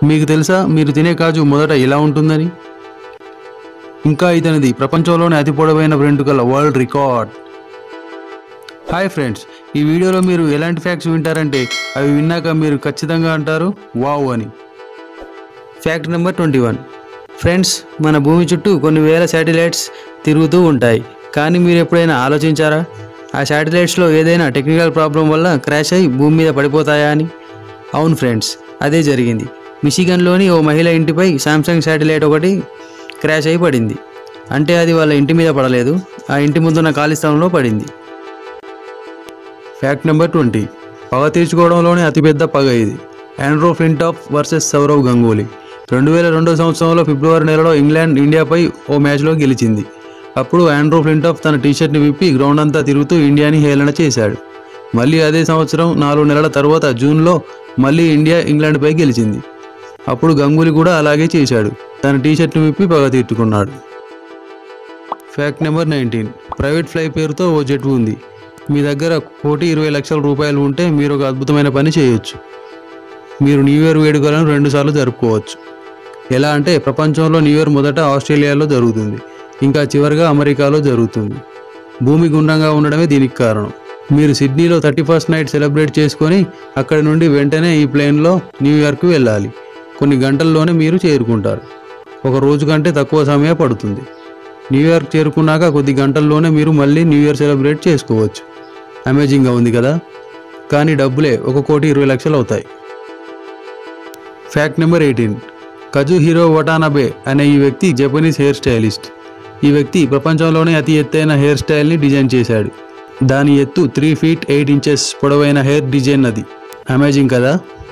మీకు తెలుసా మీరు తినే కాజు మొదట ఎలా ఉంటుందని ఇంకా ఇతనిది ప్రపంచంలోనే అతి పొడవైన వెంట్రుకల వరల్డ్ రికార్డ్ హాయ్ ఫ్రెండ్స్ ఈ వీడియోలో మీరు ఎలాంటి ఫ్యాక్ట్స్ వింటారంటే అవి విన్నాక మీరు ఖచ్చితంగా అంటారు వావ్ అని fact number twenty one friends మన భూమి చుట్టూ కొన్ని వేల శాటిలైట్స్ తిరుగుతూ ఉంటాయి కానీ మీరు ఎప్పుడైనా ఆలోచించారా ఆ శాటిలైట్స్లో ఏదైనా టెక్నికల్ ప్రాబ్లం వల్ల క్రాష్ అయి భూమి మీద పడిపోతాయా అని అవును ఫ్రెండ్స్ అదే జరిగింది మిషిగన్లోని ఓ మహిళ ఇంటిపై శాంసంగ్ శాటిలైట్ ఒకటి క్రాష్ అయి పడింది అంటే అది వాళ్ళ ఇంటి మీద పడలేదు ఆ ఇంటి ముందున్న ఖాళీ స్థలంలో పడింది ఫ్యాక్ట్ నెంబర్ ట్వంటీ పగ తీర్చుకోవడంలోనే అతిపెద్ద పగ ఇది Andrew Flintoff versus Sourav Ganguly రెండు వేల రెండో సంవత్సరంలో ఫిబ్రవరి నెలలో ఇంగ్లాండ్ ఇండియాపై ఓ మ్యాచ్లో గెలిచింది అప్పుడు ఆండ్రో ఫ్లింటాఫ్ తన టీషర్ట్ని విప్పి గ్రౌండ్ అంతా తిరుగుతూ ఇండియాని హేళన చేశాడు మళ్ళీ అదే సంవత్సరం నాలుగు నెలల తర్వాత జూన్లో మళ్ళీ ఇండియా ఇంగ్లాండ్పై గెలిచింది అప్పుడు గంగూలీ కూడా అలాగే చేశాడు తన టీషర్ట్ని విప్పి పగ తీర్చుకున్నాడు fact number nineteen private fly పేరుతో ఓ జెట్ ఉంది మీ దగ్గర కోటి ఇరవై లక్షల రూపాయలు ఉంటే మీరు ఒక అద్భుతమైన పని చేయొచ్చు మీరు న్యూ ఇయర్ వేడుకలను రెండుసార్లు జరుపుకోవచ్చు ఎలా అంటే ప్రపంచంలో న్యూ ఇయర్ మొదట ఆస్ట్రేలియాలో జరుగుతుంది ఇంకా చివరిగా అమెరికాలో జరుగుతుంది భూమి గుండ్రంగా ఉండడమే దీనికి కారణం మీరు సిడ్నీలో థర్టీ ఫస్ట్ నైట్ సెలబ్రేట్ చేసుకొని అక్కడి నుండి వెంటనే ఈ ప్లేన్లో న్యూయార్క్ వెళ్ళాలి కొన్ని గంటల్లోనే మీరు చేరుకుంటారు ఒక రోజు కంటే తక్కువ సమయం పడుతుంది న్యూయార్క్ చేరుకున్నాక కొద్ది గంటల్లోనే మీరు మళ్ళీ న్యూ ఇయర్ సెలబ్రేట్ చేసుకోవచ్చు అమేజింగ్గా ఉంది కదా కానీ డబ్బులే ఒక కోటి ఇరవై లక్షలు అవుతాయి fact number eighteen Kazuhiro Watanabe అనే ఈ వ్యక్తి జపనీస్ హెయిర్ స్టైలిస్ట్ ఈ వ్యక్తి ప్రపంచంలోనే అతి ఎత్తైన హెయిర్ స్టైల్ని డిజైన్ చేశాడు దాని ఎత్తు త్రీ ఫీట్ ఎయిట్ ఇంచెస్ పొడవైన హెయిర్ డిజైన్ అది అమేజింగ్ కదా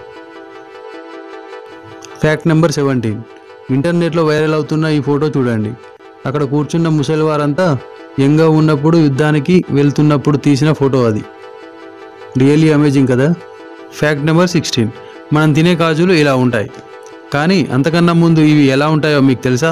ఫ్యాక్ట్ నెంబర్ సెవెంటీన్ ఇంటర్నెట్లో వైరల్ అవుతున్న ఈ ఫోటో చూడండి అక్కడ కూర్చున్న ముసలి వారంతా యంగా ఉన్నప్పుడు యుద్ధానికి వెళ్తున్నప్పుడు తీసిన ఫోటో అది రియల్లీ అమేజింగ్ కదా ఫ్యాక్ట్ నెంబర్ సిక్స్టీన్ మనం తినే కాజులు ఇలా ఉంటాయి కానీ అంతకన్నా ముందు ఇవి ఎలా ఉంటాయో మీకు తెలుసా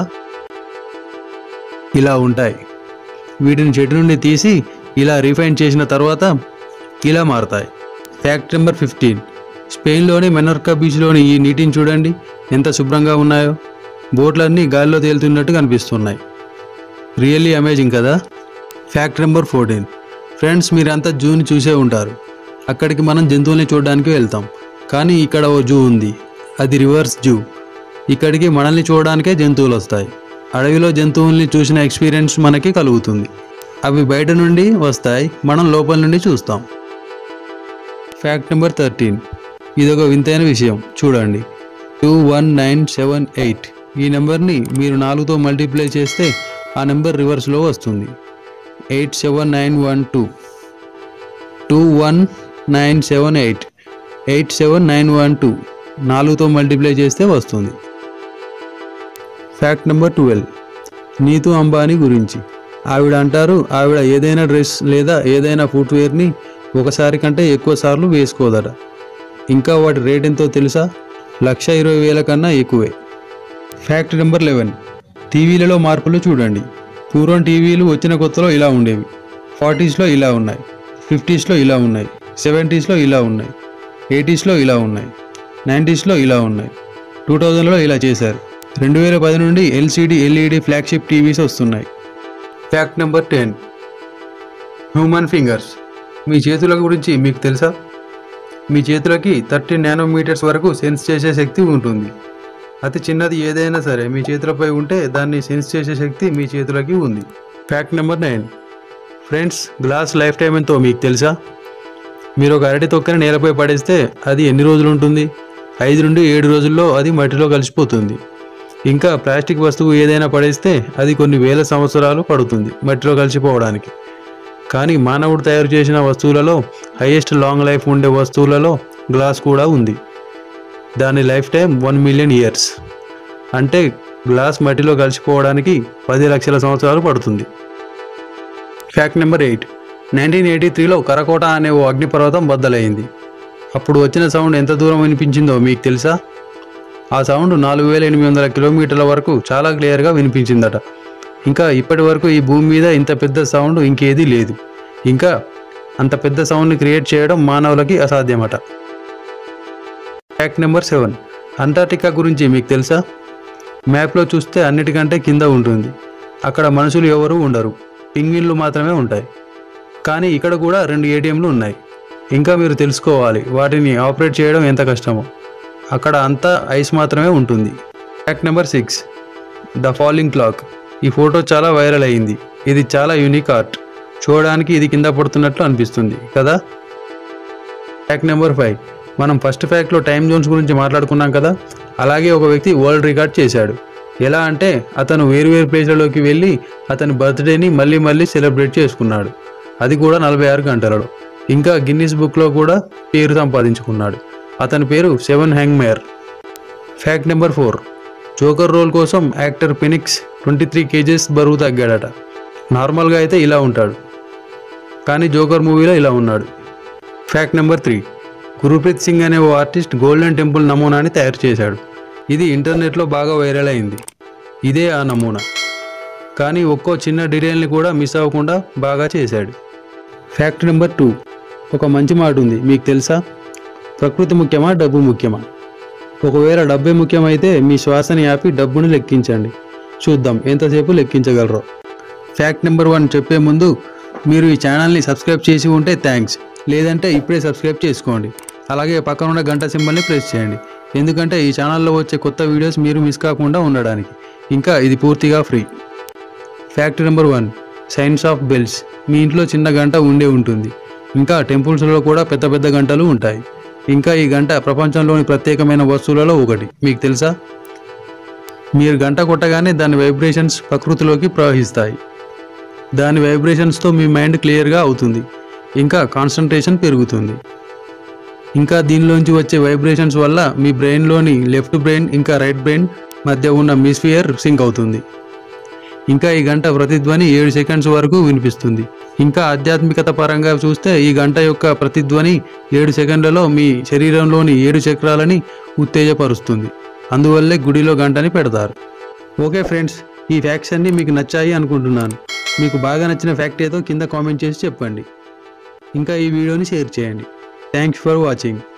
ఇలా ఉంటాయి వీటిని చెట్టు నుండి తీసి ఇలా రిఫైన్ చేసిన తర్వాత ఇలా మారతాయి ఫ్యాక్ట్ నెంబర్ ఫిఫ్టీన్ స్పెయిన్లోని మెనర్కా బీచ్లోని ఈ నీటిని చూడండి ఎంత శుభ్రంగా ఉన్నాయో బోట్లన్నీ గాలిలో తేలుతున్నట్టు కనిపిస్తున్నాయి రియల్లీ అమేజింగ్ కదా ఫ్యాక్ట్ నెంబర్ ఫోర్టీన్ ఫ్రెండ్స్ మీరంతా జూని చూసే ఉంటారు అక్కడికి మనం జంతువుల్ని చూడడానికి వెళ్తాం కానీ ఇక్కడ ఓ జూ ఉంది అది రివర్స్ జూ ఇక్కడికి మనల్ని చూడడానికే జంతువులు వస్తాయి అడవిలో జంతువుల్ని చూసిన ఎక్స్పీరియన్స్ మనకి కలుగుతుంది అవి బయట నుండి వస్తాయి మనం లోపల నుండి చూస్తాం ఫ్యాక్ట్ నెంబర్ థర్టీన్ ఇదొక వింతైన విషయం చూడండి two one nine seven eight ఈ నెంబర్ని మీరు నాలుగుతో మల్టిప్లై చేస్తే ఆ నెంబర్ రివర్స్లో వస్తుంది eight seven nine one two two one nine seven eight eight seven nine one two నాలుగుతో మల్టిప్లై చేస్తే వస్తుంది fact number twelve Nita Ambani గురించి ఆవిడ అంటారు ఆవిడ ఏదైనా డ్రెస్ లేదా ఏదైనా ఫుట్వేర్ని ఒకసారి కంటే ఎక్కువ సార్లు వేసుకోదట ఇంకా వాటి రేట్ ఎంతో తెలుసా లక్ష ఇరవై వేల కన్నా ఎక్కువే ఫ్యాక్ట్ నెంబర్ లెవెన్ టీవీలలో మార్పులు చూడండి పూర్వం టీవీలు వచ్చిన కొత్తలో ఇలా ఉండేవి ఫార్టీస్లో ఇలా ఉన్నాయి ఫిఫ్టీస్లో ఇలా ఉన్నాయి సెవెంటీస్లో ఇలా ఉన్నాయి ఎయిటీస్లో ఇలా ఉన్నాయి నైంటీస్లో ఇలా ఉన్నాయి టూ థౌజండ్లో ఇలా చేశారు రెండు వేల పది నుండి ఎల్సిడి ఎల్ఈడి ఫ్లాగ్షిప్ టీవీస్ వస్తున్నాయి fact number ten human fingers మీ చేతుల గురించి మీకు తెలుసా మీ చేతులకి థర్టీ నానోమీటర్స్ వరకు సెన్స్ చేసే శక్తి ఉంటుంది అతి చిన్నది ఏదైనా సరే మీ చేతులపై ఉంటే దాన్ని సెన్స్ చేసే శక్తి మీ చేతులకి ఉంది fact number nine friends glass life time ఎంతో మీకు తెలుసా మీరు ఒక అరటి తొక్కని నేలపై పడేస్తే అది ఎన్ని రోజులు ఉంటుంది ఐదు నుండి ఏడు రోజుల్లో అది మట్టిలో కలిసిపోతుంది ఇంకా ప్లాస్టిక్ వస్తువు ఏదైనా పడేస్తే అది కొన్ని వేల సంవత్సరాలు పడుతుంది మట్టిలో కలిసిపోవడానికి కానీ మానవుడు తయారు చేసిన వస్తువులలో హైయెస్ట్ లాంగ్ లైఫ్ ఉండే వస్తువులలో గ్లాస్ కూడా ఉంది దాని life time one million years అంటే గ్లాస్ మట్టిలో కలిసిపోవడానికి పది లక్షల సంవత్సరాలు పడుతుంది fact number eight nineteen eighty త్రీలో కరకోట అనే ఓ అగ్నిపర్వతం బద్దలైంది అప్పుడు వచ్చిన సౌండ్ ఎంత దూరం వినిపించిందో మీకు తెలుసా ఆ సౌండ్ నాలుగు వేల ఎనిమిది వందల కిలోమీటర్ల వరకు చాలా క్లియర్గా వినిపించిందట ఇంకా ఇప్పటి వరకు ఈ భూమి మీద ఇంత పెద్ద సౌండ్ ఇంకేదీ లేదు ఇంకా అంత పెద్ద సౌండ్ని క్రియేట్ చేయడం మానవులకి అసాధ్యమట ఫ్యాక్ట్ నెంబర్ సెవెన్ అంటార్టికా గురించి మీకు తెలుసా మ్యాప్లో చూస్తే అన్నిటికంటే కింద ఉంటుంది అక్కడ మనుషులు ఎవరు ఉండరు పింగ్విన్లు మాత్రమే ఉంటాయి కానీ ఇక్కడ కూడా రెండు ఏటీఎంలు ఉన్నాయి ఇంకా మీరు తెలుసుకోవాలి వాటిని ఆపరేట్ చేయడం ఎంత కష్టమో అక్కడ అంతా ఐస్ మాత్రమే ఉంటుంది fact number six the falling clock ఈ ఫోటో చాలా వైరల్ అయింది ఇది చాలా యూనిక్ ఆర్ట్ చూడడానికి ఇది కింద పడుతున్నట్లు అనిపిస్తుంది కదా ఫ్యాక్ట్ నెంబర్ ఫైవ్ మనం ఫస్ట్ ఫ్యాక్ట్లో టైం జోన్స్ గురించి మాట్లాడుకున్నాం కదా అలాగే ఒక వ్యక్తి వరల్డ్ రికార్డ్ చేశాడు ఎలా అంటే అతను వేరువేరు ప్లేస్లలోకి వెళ్ళి అతని బర్త్డేని మళ్ళీ మళ్ళీ సెలబ్రేట్ చేసుకున్నాడు అది కూడా నలభై ఆరు గంటలలో ఇంకా గిన్నిస్ బుక్లో కూడా పేరు సంపాదించుకున్నాడు అతని పేరు సెవెన్ హ్యాంగ్ మేయర్ fact number four Joker role కోసం actor Phoenix twenty three kgs బరువు తగ్గాడట నార్మల్గా అయితే ఇలా ఉంటాడు కానీ జోకర్ మూవీలో ఇలా ఉన్నాడు fact number three Gurpreet Singh అనే ఓ ఆర్టిస్ట్ గోల్డెన్ టెంపుల్ నమూనాని తయారు చేశాడు ఇది ఇంటర్నెట్లో బాగా వైరల్ అయింది ఇదే ఆ నమూనా కానీ ఒక్కో చిన్న డీటెయిల్ని కూడా మిస్ అవ్వకుండా బాగా చేశాడు ఫ్యాక్ట్ నెంబర్ టూ ఒక మంచి మాట ఉంది మీకు తెలుసా ప్రకృతి ముఖ్యమా డబ్బు ముఖ్యమా ఒకవేళ డబ్బే ముఖ్యమైతే మీ శ్వాసని ఆపి డబ్బుని లెక్కించండి చూద్దాం ఎంతసేపు లెక్కించగలరో ఫ్యాక్ట్ నెంబర్ వన్ చెప్పే ముందు మీరు ఈ ఛానల్ని సబ్స్క్రైబ్ చేసి ఉంటే థ్యాంక్స్ లేదంటే ఇప్పుడే సబ్స్క్రైబ్ చేసుకోండి అలాగే పక్కన ఉన్న గంట సింబల్ని ప్రెస్ చేయండి ఎందుకంటే ఈ ఛానల్లో వచ్చే కొత్త వీడియోస్ మీరు మిస్ కాకుండా ఉండడానికి ఇంకా ఇది పూర్తిగా free fact number one science of bells మీ ఇంట్లో చిన్న గంట ఉండే ఉంటుంది ఇంకా టెంపుల్స్లో కూడా పెద్ద పెద్ద గంటలు ఉంటాయి ఇంకా ఈ గంట ప్రపంచంలోని ప్రత్యేకమైన వస్తువులలో ఒకటి మీకు తెలుసా మీరు గంట కొట్టగానే దాని వైబ్రేషన్స్ ప్రకృతిలోకి ప్రవహిస్తాయి దాని వైబ్రేషన్స్తో మీ మైండ్ క్లియర్గా అవుతుంది ఇంకా కాన్సన్ట్రేషన్ పెరుగుతుంది ఇంకా దీనిలోంచి వచ్చే వైబ్రేషన్స్ వల్ల మీ బ్రెయిన్లోని లెఫ్ట్ బ్రెయిన్ ఇంకా రైట్ బ్రెయిన్ మధ్య ఉన్న మిస్ఫియర్ సింక్ అవుతుంది ఇంకా ఈ గంట ప్రతిధ్వని ఏడు సెకండ్స్ వరకు వినిపిస్తుంది ఇంకా ఆధ్యాత్మికత పరంగా చూస్తే ఈ గంట యొక్క ప్రతిధ్వని ఏడు సెకండ్లలో మీ శరీరంలోని ఏడు చక్రాలని ఉత్తేజపరుస్తుంది అందువల్లే గుడిలో గంటని పెడతారు ఓకే ఫ్రెండ్స్ ఈ ఫ్యాక్ట్స్ అన్నీ మీకు నచ్చాయి అనుకుంటున్నాను మీకు బాగా నచ్చిన ఫ్యాక్ట్ ఏదో కింద కామెంట్ చేసి చెప్పండి ఇంకా ఈ వీడియోని షేర్ చేయండి థ్యాంక్స్ ఫర్ వాచింగ్